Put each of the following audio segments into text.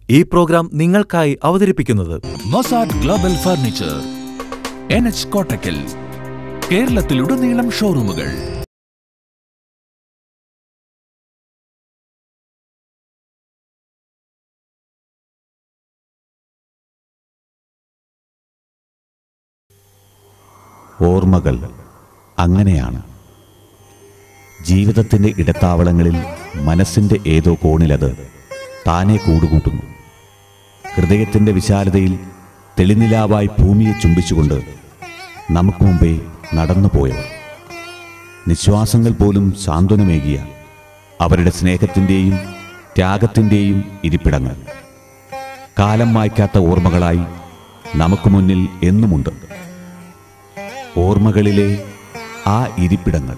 ഈ പ്രോഗ്രാം നിങ്ങൾക്കായി അവതരിപ്പിക്കുന്നത് Mosad global furniture N H Kottakkal കേരളത്തിലുടനീളം ഷോറൂമുകൾ ഓർമ്മകൾ അങ്ങനെയാണ് ജീവിതത്തിൻ്റെ ഇടത്താവളങ്ങളിൽ മനസ്സിൻ്റെ ഏതോ കോണിലത് താനെ കൂടുകൂട്ടുന്നു ഹൃദയത്തിൻ്റെ വിശാലതയിൽ തെളിനിലാവായി ഭൂമിയെ ചുംബിച്ചുകൊണ്ട് നമുക്ക് മുമ്പേ നടന്നുപോയവർ നിശ്വാസങ്ങൾ പോലും സാന്ത്വനമേകിയ അവരുടെ സ്നേഹത്തിൻ്റെയും ത്യാഗത്തിൻ്റെയും ഇരിപ്പിടങ്ങൾ കാലം മായ്ക്കാത്ത ഓർമ്മകളായി നമുക്ക് മുന്നിൽ എന്നുമുണ്ട് ഓർമ്മകളിലെ ആ ഇരിപ്പിടങ്ങൾ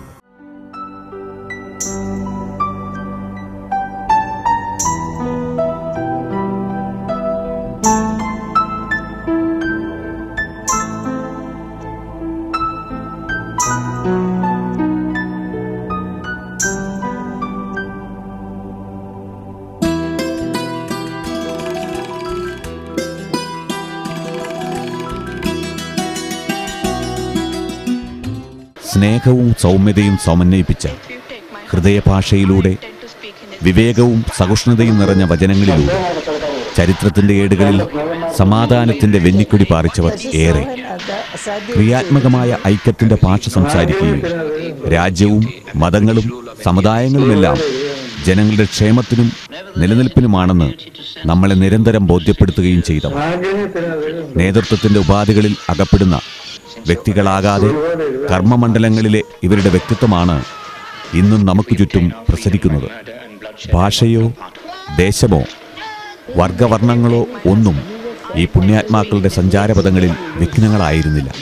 സ്നേഹവും സൗമ്യതയും സമന്വയിപ്പിച്ച ഹൃദയഭാഷയിലൂടെ വിവേകവും സഹിഷ്ണുതയും നിറഞ്ഞ വചനങ്ങളിലൂടെ ചരിത്രത്തിന്റെ ഏടുകളിൽ സമാധാനത്തിന്റെ വെന്നിക്കൊടി പാറിച്ചവർ ഏറെ ക്രിയാത്മകമായ ഐക്യത്തിന്റെ ഭാഷ സംസാരിക്കുകയും രാജ്യവും മതങ്ങളും സമുദായങ്ങളുമെല്ലാം ജനങ്ങളുടെ ക്ഷേമത്തിനും നിലനിൽപ്പിനുമാണെന്ന് നമ്മളെ നിരന്തരം ബോധ്യപ്പെടുത്തുകയും ചെയ്തവർ നേതൃത്വത്തിന്റെ ഉപാധികളിൽ അകപ്പെടുന്ന വ്യക്തികളാകാതെ കർമ്മമണ്ഡലങ്ങളിലെ ഇവരുടെ വ്യക്തിത്വമാണ് ഇന്നും നമുക്ക് ചുറ്റും പ്രസരിക്കുന്നത് ഭാഷയോ ദേശമോ വർഗവർണ്ണങ്ങളോ ഒന്നും ഈ പുണ്യാത്മാക്കളുടെ സഞ്ചാരപഥങ്ങളിൽ വിഘ്നങ്ങളായിരുന്നില്ല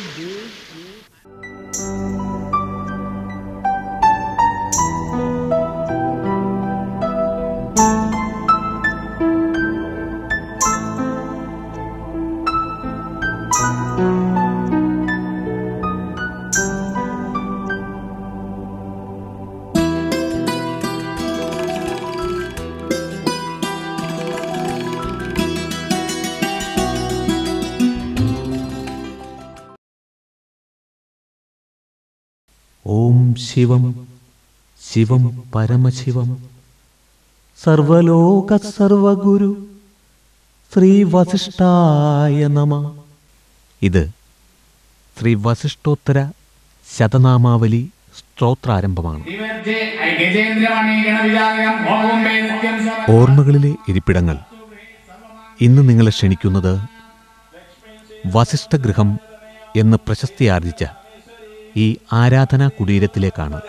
ഓം ശിവം ശിവം പരമശിവം സർവലോക സർവഗുരു ശ്രീ വസിഷ്ഠായ നമ ഇത് ശ്രീ വസിഷ്ഠോത്തര ശതനാമാവലി സ്ത്രോത്രാരംഭമാണ് ഓർമ്മകളിലെ ഇരിപ്പിടങ്ങൾ ഇന്ന് നിങ്ങളെ ക്ഷണിക്കുന്നത് വസിഷ്ഠഗൃഹം എന്ന് പ്രശസ്തിയാർജിച്ച ഈ ആരാധനാ കുടീരത്തിലേക്കാണ്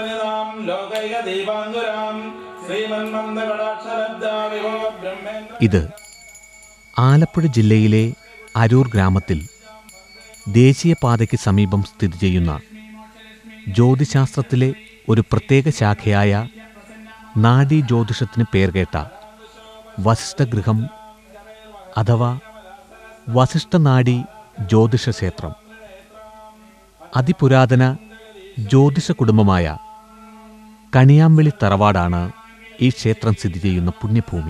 ഇത് ആലപ്പുഴ ജില്ലയിലെ അരൂർ ഗ്രാമത്തിൽ ദേശീയപാതയ്ക്ക് സമീപം സ്ഥിതി ചെയ്യുന്ന ജ്യോതിശാസ്ത്രത്തിലെ ഒരു പ്രത്യേക ശാഖയായ നാഡീ ജ്യോതിഷത്തിന് പേർകേട്ട വസിഷ്ഠഗൃഹം അഥവാ വസിഷ്ഠനാഡി ജ്യോതിഷ ക്ഷേത്രം അതിപുരാതന ജ്യോതിഷ കുടുംബമായ കണിയാമ്പിളി തറവാടാണ് ഈ ക്ഷേത്രം സ്ഥിതി ചെയ്യുന്ന പുണ്യഭൂമി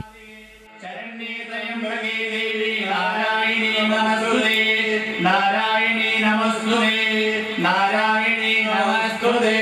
നാരായണീ നമസ്തുതേ നാരായണീ നമസ്തുതേ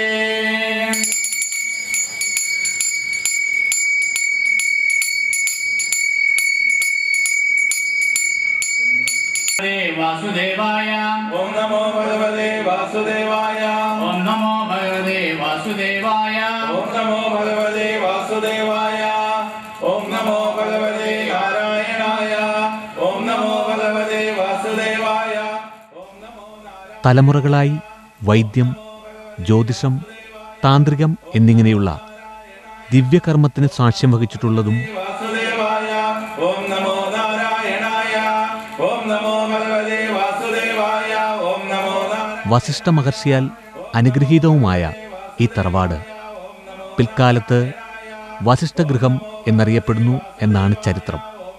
വാസുദേവായ ഓം നമോ ഭഗവതേ വാസുദേവായ ഓം നമോ ഭഗവതേ വാസുദേവായ ഓം നമോ ഭഗവതേ വാസുദേവായ ഓം നമോ ഭഗവതേ നാരായണായ ഓം നമോ ഭഗവതേ വാസുദേവായ ഓം നമോ തലമുറകളായി വൈദ്യം ജ്യോതിഷം താന്ത്രികം എന്നിങ്ങനെയുള്ള ദിവ്യകർമ്മത്തിന് സാക്ഷ്യം വഹിച്ചിട്ടുള്ളതും വാസുദേവായ ഓം നമോ നാരായണായ ഓം നമോ ഭഗവതേ വാസുദേവായ ഓം നമോ നാരായണ വസിഷ്ഠ മഹർഷിയാൽ അനുഗ്രഹീതവുമായ ഈ തറവാട് പിൽക്കാലത്ത് വസിഷ്ഠഗൃഹം എന്നറിയപ്പെടുന്നു എന്നാണ് ചരിത്രം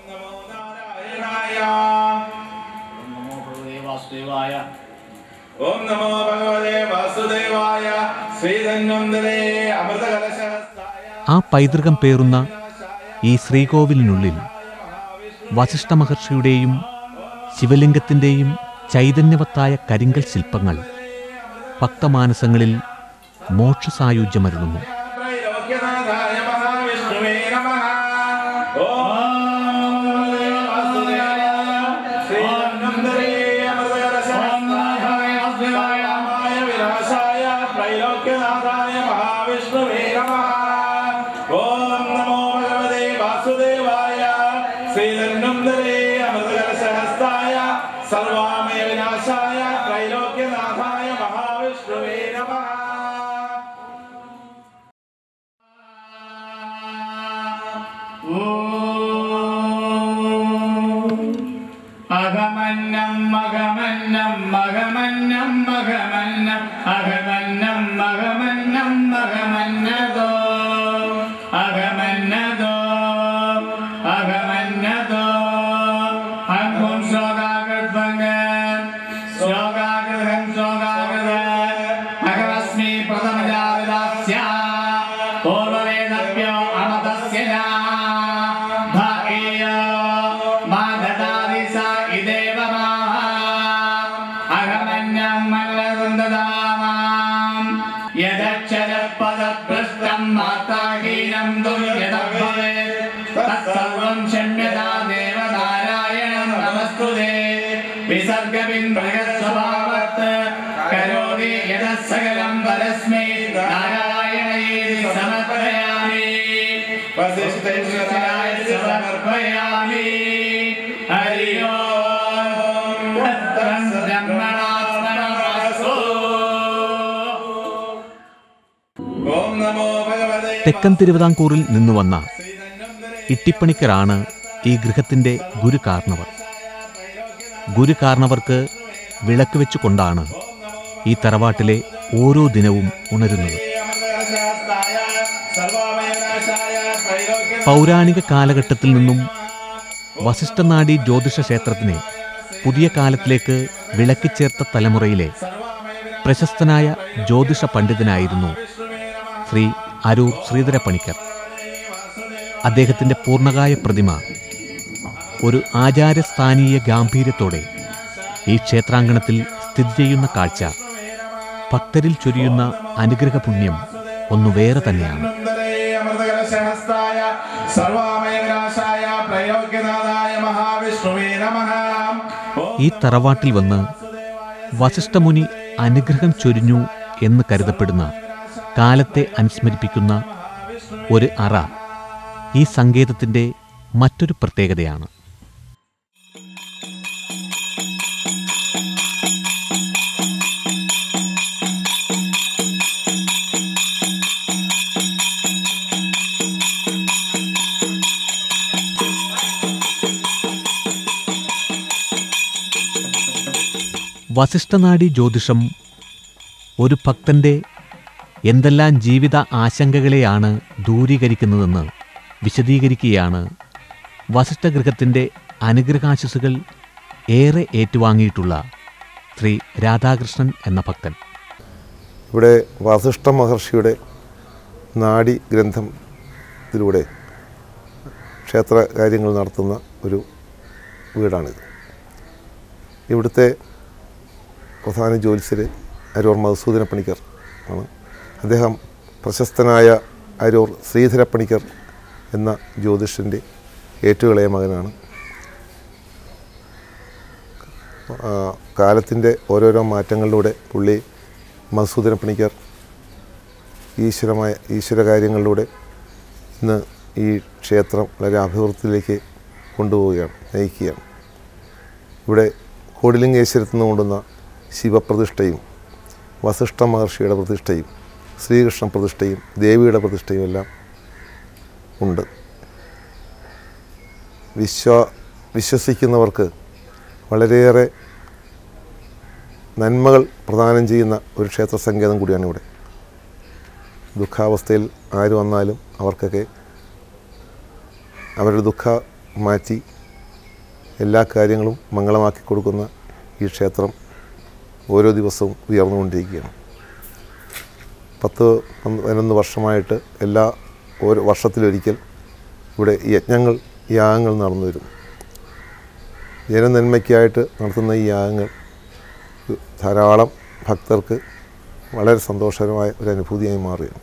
നമോ ഭഗവതേ വാസുദേവായ ഓം നമോ ഭഗവതേ വാസുദേവായ ശ്രീധന്വന്തരേ അമൃതകലശഹസ്തായ ആ പൈതൃകം പേറുന്ന ഈ ശ്രീകോവിലിനുള്ളിൽ വസിഷ്ഠ മഹർഷിയുടെയും ശിവലിംഗത്തിൻ്റെയും ചൈതന്യവത്തായ കരിങ്കൽ ശില്പങ്ങൾ ഭക്തമാനസങ്ങളിൽ മോക്ഷസായുജ്യമരുളുന്നു ത്രൈലോക്യനാഥായ മഹാവിഷ്ണുവേ നമഃ ഓം വാസുദേവായ ശ്രീനന്ദനേ അമൃതകലശായ വിനാശായ ത്രൈലോക്യനാഥായ മഹാവിഷ്ണുവേ നമഃ ഓം നമോ ഭഗവതേ വാസുദേവായ ശ്രീനന്ദനേ അമൃതകലശഹസ്തായ സർവാമയ വിനാശായ ത്രൈലോക്യനാഥായ മഹാവിഷ്ണുവേ നമഃ അകമന്നം മകമന്നം മകമന്നം മകമന്നം അകമന്നം മകമന്നം മകമന്നതോ അകമന്നതോ അകമന്നതോ അങ്കും ശ്ലോകാകൃത്വങ്ങൻ ശ്ലോകാകൃതം ശ്ലോകാകൃത അകമസ്മി പ്രഥമജാതദാസ്യ പൂർവവേദഭ്യോ അമതസ്യ ഭാഗേയോ മാധദാതി സ ഇദേവ മാഹ അഹമന്യം മല്ലവൃന്ദദാമാം യദക്ഷരപദപൃഷ്ടം മാതാഹീനം ദുര്യതഭവേത് തത്സർവം ക്ഷമ്യതാ ദേവനാരായണം നമസ്തുതേ വിസർഗബിന്ദ്രയസ്വഭാവത്ത് കരോതി യതഃ സകലം പരസ്മൈ നാരായണയേതി സമർപ്പയാമി വസിഷ്ഠേശ്വരായ സമർപ്പയാമി ഹരി ഓം തത്രം ബ്രഹ്മണാത്മനമസ്തു ഓം നമോ ഭഗവതേ തെക്കൻ തിരുവിതാംകൂറിൽ നിന്നുവന്ന ഇട്ടിപ്പണിക്കരാണ് ഈ ഗൃഹത്തിൻ്റെ ഗുരുകാർണവർ ഗുരുകാർണവർക്ക് വിളക്ക് വെച്ചുകൊണ്ടാണ് ഈ തറവാട്ടിലെ ഓരോ ദിനവും ഉണരുന്നത് അമൃതകലശഹസ്തായ സർവാമയനാശായ ത്രൈലോക്യ പൗരാണിക കാലഘട്ടത്തിൽ നിന്നും വസിഷ്ഠനാഡി ജ്യോതിഷ ക്ഷേത്രത്തിനെ പുതിയ കാലത്തിലേക്ക് വിളക്കിച്ചേർത്ത തലമുറയിലെ പ്രശസ്തനായ ജ്യോതിഷ പണ്ഡിതനായിരുന്നു ശ്രീ അരൂർ ശ്രീധര പണിക്കർ അദ്ദേഹത്തിൻ്റെ പൂർണ്ണകായ പ്രതിമ ഒരു ആചാരസ്ഥാനീയ ഗാംഭീര്യത്തോടെ ഈ ക്ഷേത്രാങ്കണത്തിൽ സ്ഥിതി ചെയ്യുന്ന കാഴ്ച ഭക്തരിൽ ചൊരിയുന്ന അനുഗ്രഹപുണ്യം ഒന്നു വേറെ തന്നെയാണ് നന്ദനേ അമൃതകലശഹസ്തായ സർവാമയനാശായ ത്രൈലോക്യനാഥായ മഹാവിഷ്ണുവേ നമഃ ഓം ഈ തറവാട്ടിൽ വന്ന് വസിഷ്ഠമുനി അനുഗ്രഹം ചൊരിഞ്ഞു എന്ന് കരുതപ്പെടുന്ന കാലത്തെ അനുസ്മരിപ്പിക്കുന്ന ഒരു അറ ഈ സങ്കേതത്തിൻ്റെ മറ്റൊരു പ്രത്യേകതയാണ് വസിഷ്ഠനാഡി ജ്യോതിഷം ഒരു ഭക്തന്റെ എന്തെല്ലാം ജീവിത ആശങ്കകളെയാണ് ദൂരീകരിക്കുന്നതെന്ന് വിശദീകരിക്കുകയാണ് വസിഷ്ഠഗൃഹത്തിൻ്റെ അനുഗ്രഹാശിസുകൾ ഏറെ ഏറ്റുവാങ്ങിയിട്ടുള്ള ശ്രീ രാധാകൃഷ്ണൻ എന്ന ഭക്തൻ ഇവിടെ വാസിഷ്ഠ മഹർഷിയുടെ നാഡി ഗ്രന്ഥത്തിലൂടെ ക്ഷേത്ര കാര്യങ്ങൾ നടത്തുന്ന ഒരു വീടാണിത് ഇവിടുത്തെ പ്രധാന ജ്യോത്സ്യർ അരൂർ മധുസൂദന പണിക്കർ ആണ് അദ്ദേഹം പ്രശസ്തനായ അരൂർ ശ്രീധര പണിക്കർ എന്ന ജ്യോതിഷൻ്റെ ഏറ്റുകളയ മകനാണ് കാലത്തിൻ്റെ ഓരോരോ മാറ്റങ്ങളിലൂടെ പുള്ളി മധുസൂദന പണിക്കർ ഈശ്വരമായ ഈശ്വര കാര്യങ്ങളിലൂടെ ഇന്ന് ഈ ക്ഷേത്രം വളരെ അഭിവൃദ്ധിയിലേക്ക് കൊണ്ടുപോവുകയാണ് നയിക്കുകയാണ് ഇവിടെ കോടിലിംഗേശ്വരത്ത് നിന്ന് കൊണ്ടുവന്ന ശിവപ്രതിഷ്ഠയും വസിഷ്ഠ മഹർഷിയുടെ പ്രതിഷ്ഠയും ശ്രീകൃഷ്ണ പ്രതിഷ്ഠയും ദേവിയുടെ പ്രതിഷ്ഠയും എല്ലാം ഉണ്ട് വിശ്വ വിശ്വസിക്കുന്നവർക്ക് വളരെയേറെ നന്മകൾ പ്രദാനം ചെയ്യുന്ന ഒരു ക്ഷേത്ര സങ്കേതം കൂടിയാണ് ഇവിടെ ദുഃഖാവസ്ഥയിൽ ആര് വന്നാലും അവർക്കൊക്കെ അവരുടെ ദുഃഖ മാറ്റി എല്ലാ കാര്യങ്ങളും മംഗളമാക്കി കൊടുക്കുന്ന ഈ ക്ഷേത്രം ഓരോ ദിവസവും ഉയർന്നുകൊണ്ടിരിക്കുകയാണ് പത്ത് പന്ത് പതിനൊന്ന് വർഷമായിട്ട് എല്ലാ ഓരോ വർഷത്തിലൊരിക്കൽ ഇവിടെ യജ്ഞങ്ങൾ യാഗങ്ങൾ നടന്നു വരുന്നു ജനനന്മയ്ക്കായിട്ട് നടത്തുന്ന ഈ യാഗങ്ങൾ ധാരാളം ഭക്തർക്ക് വളരെ സന്തോഷകരമായ ഒരു അനുഭൂതിയായി മാറുകയാണ്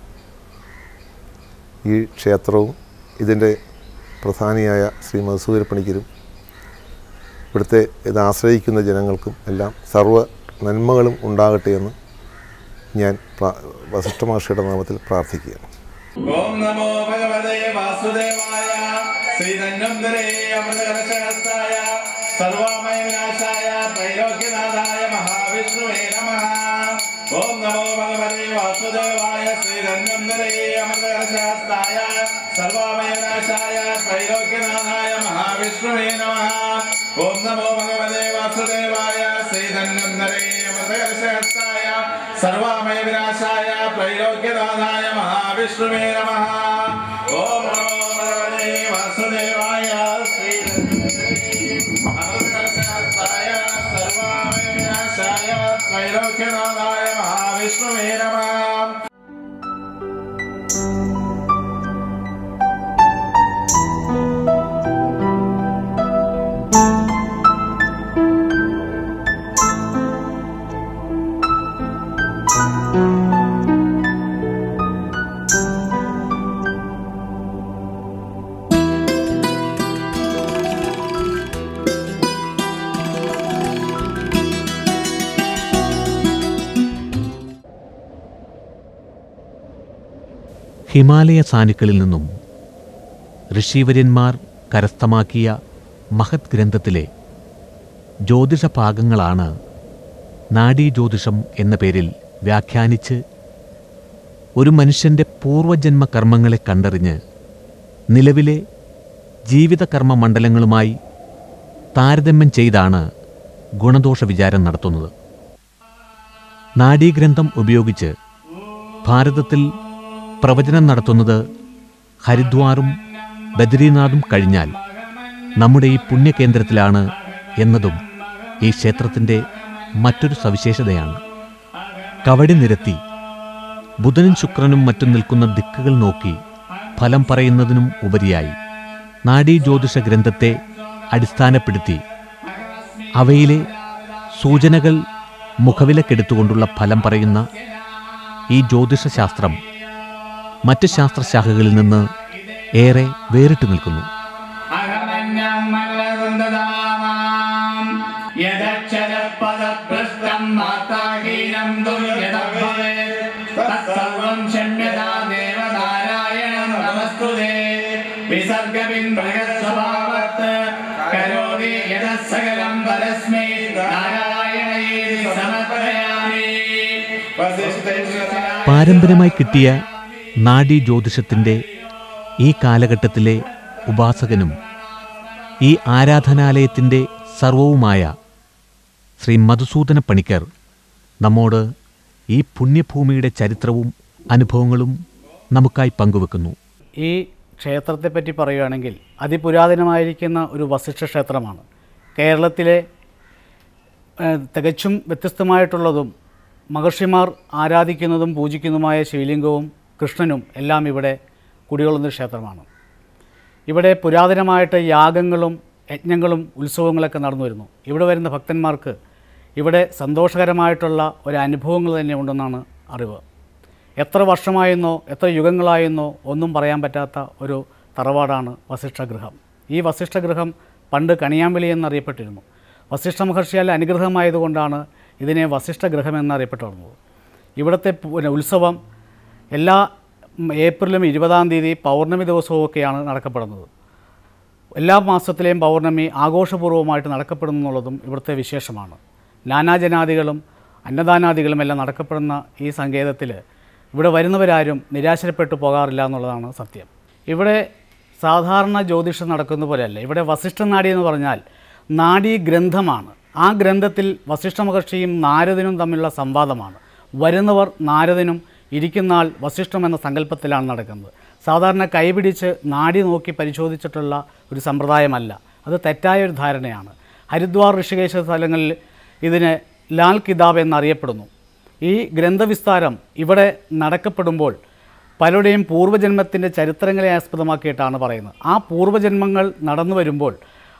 ഈ ക്ഷേത്രവും ഇതിൻ്റെ പ്രധാനിയായ ശ്രീ മധുസൂദരപ്പണിക്കരും ഇവിടുത്തെ ഇത് ആശ്രയിക്കുന്ന ജനങ്ങൾക്കും എല്ലാം സർവ്വ നന്മകളും ഉണ്ടാകട്ടെ എന്ന് ഞാൻ പ്രാ- വസിഷ്ഠ മഹർഷിയുടെ നാമത്തിൽ പ്രാർത്ഥിക്കുകയാണ് ഓം നമോ ഭഗവതേ വാസുദേവായ ശ്രീധന്വന്തരേ അമൃതകലശഹസ്തായ സർവാമയ വിനാശായ ത്രൈലോക്യനാഥായ മഹാവിഷ്ണുവേ നമഃ ഓം നമോ ഭഗവതേ വാസുദേവായ ശ്രീധന്വന്തരേ അമൃതകലശഹസ്തായ സർവാമയ വിനാശായ ത്രൈലോക്യനാഥായ മഹാവിഷ്ണുവേ നമഃ ഓം നമോ ഭഗവതേ വാസുദേവായ ശ്രീധന്വന്തരേ അമൃതകലശഹസ്തായ സർവാമയ വിനാശായ ത്രൈലോക്യനാഥായ മഹാവിഷ്ണുവേ നമഃ ഓം നമോ ഭഗവതേ വാസുദേവായ ശ്രീധന്വന്തരേ സർവാമയ വിനാശായ ത്രൈലോക്യനാഥായ മഹാവിഷ്ണുവേ നമഃ ഹിമാലയ സാനുക്കളിൽ നിന്നും ഋഷീവര്യന്മാർ കരസ്ഥമാക്കിയ മഹത് ഗ്രന്ഥത്തിലെ ജ്യോതിഷ ഭാഗങ്ങളാണ് നാഡീജ്യോതിഷം എന്ന പേരിൽ വ്യാഖ്യാനിച്ച് ഒരു മനുഷ്യൻ്റെ പൂർവജന്മ കർമ്മങ്ങളെ കണ്ടറിഞ്ഞ് നിലവിലെ ജീവിതകർമ്മ മണ്ഡലങ്ങളുമായി താരതമ്യം ചെയ്താണ് ഗുണദോഷ വിചാരം നടത്തുന്നത് നാഡീഗ്രന്ഥം ഉപയോഗിച്ച് ഭാരതത്തിൽ പ്രവചനം നടത്തുന്നത് ഹരിദ്വാറും ബദ്രീനാഥും കഴിഞ്ഞാൽ നമ്മുടെ ഈ പുണ്യകേന്ദ്രത്തിലാണ് എന്നതും ഈ ക്ഷേത്രത്തിൻ്റെ മറ്റൊരു സവിശേഷതയാണ് കവടി നിരത്തി ബുധനും ശുക്രനും മറ്റും നിൽക്കുന്ന ദിക്കുകൾ നോക്കി ഫലം പറയുന്നതിനും ഉപരിയായി നാഡീ ജ്യോതിഷ ഗ്രന്ഥത്തെ അടിസ്ഥാനപ്പെടുത്തി അവയിലെ സൂചനകൾ മുഖവിലക്കെടുത്തുകൊണ്ടുള്ള ഫലം പറയുന്ന ഈ ജ്യോതിഷശാസ്ത്രം മറ്റ് ശാസ്ത്രശാഖകളിൽ നിന്ന് ഏറെ വേറിട്ട് നിൽക്കുന്നു അഹമന്യം മല്ലസന്തതാമാം യദക്ഷരപദഭ്രഷ്ടം മാതാഹീനം ദുർയതഭവേത് തത്സർവം ക്ഷമ്യതാ ദേവനാരായണം നമസ്തുതേ വിസർഗബിംബൃഹസ്വഭാവത്ത് കരോതി യതഃ സകലം പരസ്മൈ നാരായണേതി സമർപ്പയാമി പാരമ്പര്യമായി കിട്ടിയ നാഡീ ജ്യോതിഷത്തിൻ്റെ ഈ കാലഘട്ടത്തിലെ ഉപാസകനും ഈ ആരാധനാലയത്തിൻ്റെ സർവവുമായ ശ്രീ മധുസൂദന പണിക്കർ നമ്മോട് ഈ പുണ്യഭൂമിയുടെ ചരിത്രവും അനുഭവങ്ങളും നമുക്കായി പങ്കുവെക്കുന്നു ഈ ക്ഷേത്രത്തെപ്പറ്റി പറയുകയാണെങ്കിൽ അതിപുരാതനമായിരിക്കുന്ന ഒരു വസിഷ്ഠ ക്ഷേത്രമാണ് കേരളത്തിലെ ഏഹ്, തികച്ചും വ്യത്യസ്തമായിട്ടുള്ളതും മഹർഷിമാർ ആരാധിക്കുന്നതും പൂജിക്കുന്നതുമായ ശിവലിംഗവും കൃഷ്ണനും എല്ലാം ഇവിടെ കുടികൊള്ളുന്ന ഒരു ക്ഷേത്രമാണ് ഇവിടെ പുരാതനമായിട്ട് യാഗങ്ങളും യജ്ഞങ്ങളും ഉത്സവങ്ങളൊക്കെ നടന്നു വരുന്നു ഇവിടെ വരുന്ന ഭക്തന്മാർക്ക് ഇവിടെ സന്തോഷകരമായിട്ടുള്ള ഒരു അനുഭവങ്ങൾ തന്നെ ഉണ്ടെന്നാണ് അറിവ് എത്ര വർഷമായെന്നോ എത്ര യുഗങ്ങളായെന്നോ ഒന്നും പറയാൻ പറ്റാത്ത ഒരു തറവാടാണ് വസിഷ്ഠഗൃഹം ഈ വസിഷ്ഠഗൃഹം പണ്ട് കണിയാമ്പലി എന്നറിയപ്പെട്ടിരുന്നു വസിഷ്ഠ മഹർഷിയാൽ അനുഗ്രഹമായതുകൊണ്ടാണ് ഇതിനെ വസിഷ്ഠഗൃഹം എന്നറിയപ്പെട്ടു വന്നത് ഇവിടുത്തെ പു- പിന്നെ ഉത്സവം എല്ലാ ഉം, ഏപ്രിലും ഇരുപതാം തീയതി പൗർണമി ദിവസവുമൊക്കെയാണ് നടക്കപ്പെടുന്നത് എല്ലാ മാസത്തിലെയും പൗർണമി ആഘോഷപൂർവ്വമായിട്ട് നടക്കപ്പെടുന്നു എന്നുള്ളതും ഇവിടുത്തെ വിശേഷമാണ് നാനാജനാദികളും അന്നദാനാദികളും എല്ലാം നടക്കപ്പെടുന്ന ഈ സങ്കേതത്തിൽ ഇവിടെ വരുന്നവരാരും നിരാശപ്പെട്ടു പോകാറില്ല എന്നുള്ളതാണ് സത്യം ഇവിടെ സാധാരണ ജ്യോതിഷം നടക്കുന്ന പോലെയല്ല ഇവിടെ വസിഷ്ഠ നാഡി എന്ന് പറഞ്ഞാൽ നാഡീ ഗ്രന്ഥമാണ് ആ ഗ്രന്ഥത്തിൽ വസിഷ്ഠ മഹർഷിയും നാരദനും തമ്മിലുള്ള സംവാദമാണ് വരുന്നവർ നാരദനും ഇരിക്കുന്ന ആൾ വസിഷ്ഠം എന്ന സങ്കല്പത്തിലാണ് നടക്കുന്നത് സാധാരണ കൈപിടിച്ച് നാടി നോക്കി പരിശോധിച്ചിട്ടുള്ള ഒരു സമ്പ്രദായമല്ല അത് തെറ്റായ ഒരു ധാരണയാണ് ഹരിദ്വാർ ഋഷികേശ സ്ഥലങ്ങളിൽ ഇതിന് ലാൽ കിതാബ് എന്നറിയപ്പെടുന്നു ഈ ഗ്രന്ഥവിസ്താരം ഇവിടെ നടക്കപ്പെടുമ്പോൾ പലരുടെയും പൂർവ്വജന്മത്തിൻ്റെ ചരിത്രങ്ങളെ ആസ്പദമാക്കിയിട്ടാണ് പറയുന്നത് ആ പൂർവ്വജന്മങ്ങൾ നടന്നു വരുമ്പോൾ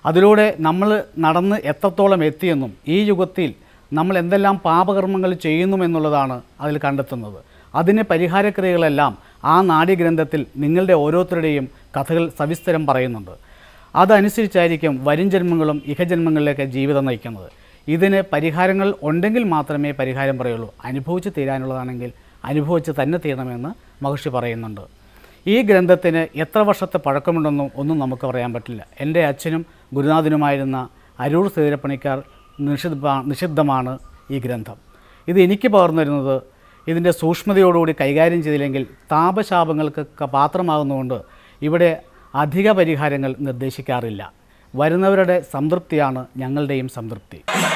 അതിലൂടെ നമ്മൾ നടന്ന് എത്രത്തോളം എത്തിയെന്നും ഈ യുഗത്തിൽ നമ്മൾ എന്തെല്ലാം പാപകർമ്മങ്ങൾ ചെയ്യുന്നുമെന്നുള്ളതാണ് അതിൽ കണ്ടെത്തുന്നത് അതിന് പരിഹാരക്രിയകളെല്ലാം ആ നാട്യഗ്രന്ഥത്തിൽ നിങ്ങളുടെ ഓരോരുത്തരുടെയും കഥകൾ സവിസ്തരം പറയുന്നുണ്ട് അതനുസരിച്ചായിരിക്കും വരും ജന്മങ്ങളും ഇഹജന്മങ്ങളിലേക്ക് ജീവിതം നയിക്കുന്നത് ഇതിന് പരിഹാരങ്ങൾ ഉണ്ടെങ്കിൽ മാത്രമേ പരിഹാരം പറയുള്ളൂ അനുഭവിച്ച് തീരാനുള്ളതാണെങ്കിൽ അനുഭവിച്ച് തന്നെ തീരണമെന്ന് മഹർഷി പറയുന്നുണ്ട് ഈ ഗ്രന്ഥത്തിന് എത്ര വർഷത്തെ പഴക്കമുണ്ടെന്നും ഒന്നും നമുക്ക് പറയാൻ പറ്റില്ല എൻ്റെ അച്ഛനും ഗുരുനാഥനുമായിരുന്ന അരൂർ സേരപ്പണിക്കാർ നിഷിദ്ധ നിഷിദ്ധമാണ് ഈ ഗ്രന്ഥം ഇത് എനിക്ക് പകർന്നു വരുന്നത് ഇതിൻ്റെ സൂക്ഷ്മതയോടുകൂടി കൈകാര്യം ചെയ്തില്ലെങ്കിൽ താപശാപങ്ങൾക്ക് ക- പാത്രമാകുന്നതുകൊണ്ട് ഇവിടെ അധിക പരിഹാരങ്ങൾ നിർദ്ദേശിക്കാറില്ല വരുന്നവരുടെ സംതൃപ്തിയാണ് ഞങ്ങളുടെയും സംതൃപ്തി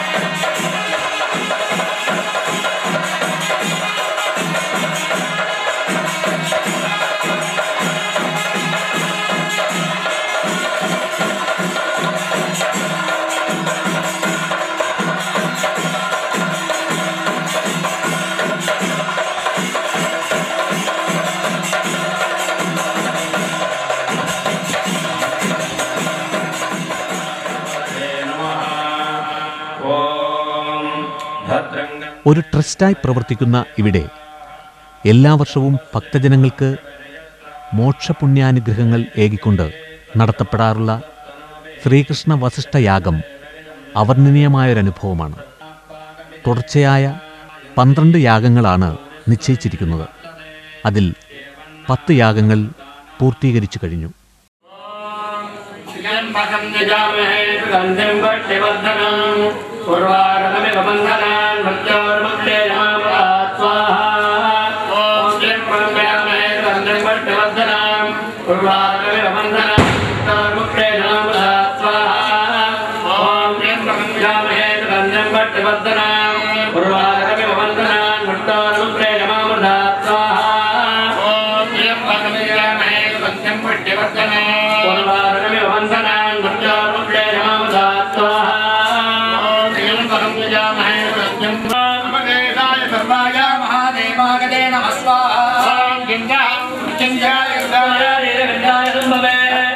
ഒരു ട്രസ്റ്റായി പ്രവർത്തിക്കുന്ന ഇവിടെ എല്ലാ വർഷവും ഭക്തജനങ്ങൾക്ക് മോക്ഷപുണ്യാനുഗ്രഹങ്ങൾ ഏകിക്കൊണ്ട് നടത്തപ്പെടാറുള്ള ശ്രീകൃഷ്ണ വസിഷ്ഠയാഗം അവർണ്ണനീയമായൊരനുഭവമാണ് തുടർച്ചയായ പന്ത്രണ്ട് യാഗങ്ങളാണ് നിശ്ചയിച്ചിരിക്കുന്നത് അതിൽ പത്ത് യാഗങ്ങൾ പൂർത്തീകരിച്ചു കഴിഞ്ഞു त्र्यम्बकं यजामहे सुगन्धिं पुष्टिवर्धनम् उर्वारुकमिव बन्धनान् मृत्योर्मुक्ते नमामृतात् स्वाहा ॐ त्र्यम्बकं यजामहे सुगन्धिं पुष्टिवर्धनम् उर्वारुकमिव बन्धनान् मृत्योर्मुक्ते नमामृतात् स्वाहा ॐ त्र्यम्बकं यजामहे सुगन्धिं पुष्टिवर्धनम् उर्वारुकमिव बन्धनान् मृत्योर्मुक्ते नमामृतात् स्वाहा ॐ त्र्यम्बकं यजामहे सुगन्धिं पुष्टिवर्धनम् पूर्वारुकमिव बन्धनान् मृत्योर्मुक्ते नमामृतात् स्वाहा ॐ त्र्यम्बकं यजामहे सुगन्धिं नमदेशाय सर्वाय महादेवागते नमः स्वाहा ॐ गिञ्जाय गिञ्जाय गिञ्जाय गिञ्जाय सम्भवे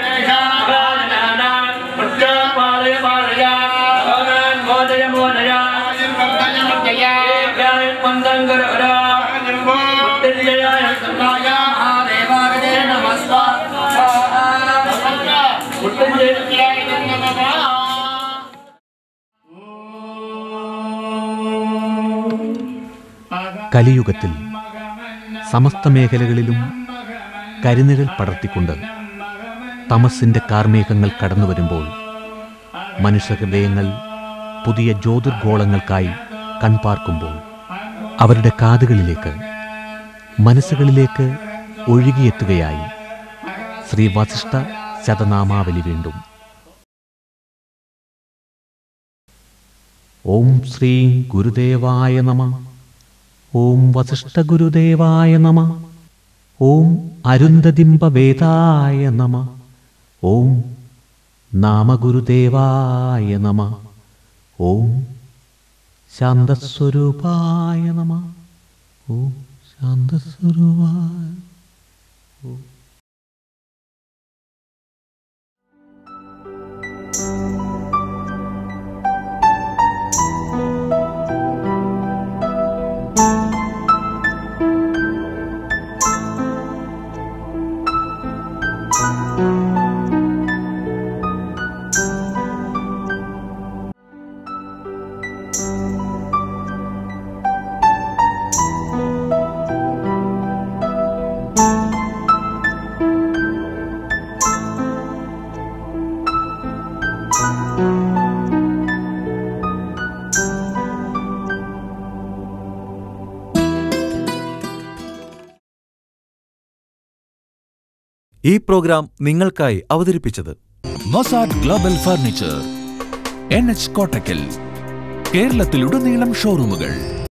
मृत्योर्पालय पालय भगवान् मोदय मोदय मन्दं गुरुवर मुक्तिर्जयाय सर्वाय महादेवागते नमः स्वाहा मुक्तिर्जयाय नमः കലിയുഗത്തിൽ സമസ്ത മേഖലകളിലും കരിനിഴൽ പടർത്തിക്കൊണ്ട് തമസിൻ്റെ കാർമേഘങ്ങൾ കടന്നു വരുമ്പോൾ മനുഷ്യഹൃദയങ്ങൾ പുതിയ ജ്യോതിർഗോളങ്ങൾക്കായി കൺപാർക്കുമ്പോൾ അവരുടെ കാതുകളിലേക്ക് മനസ്സുകളിലേക്ക് ഒഴുകിയെത്തുകയായി ശ്രീ വസിഷ്ഠ ശതനാമാവലി വീണ്ടും ഓം ശ്രീ ഗുരുദേവായ നമ ഓം വസിഷ്ഠഗുരുദേവായ നമ ഓം അരുന്ധതിംബവേദായ നമ ഓം നാമഗുരുദേവായ നമ ഓം ശാന്തസ്വരൂപായ നമ ഓം ശാന്തസ്വരൂപായ ഈ പ്രോഗ്രാം നിങ്ങൾക്കായി അവതരിപ്പിച്ചത് Mosad global furniture N H Kottakkal കേരളത്തിലുടനീളം ഷോറൂമുകൾ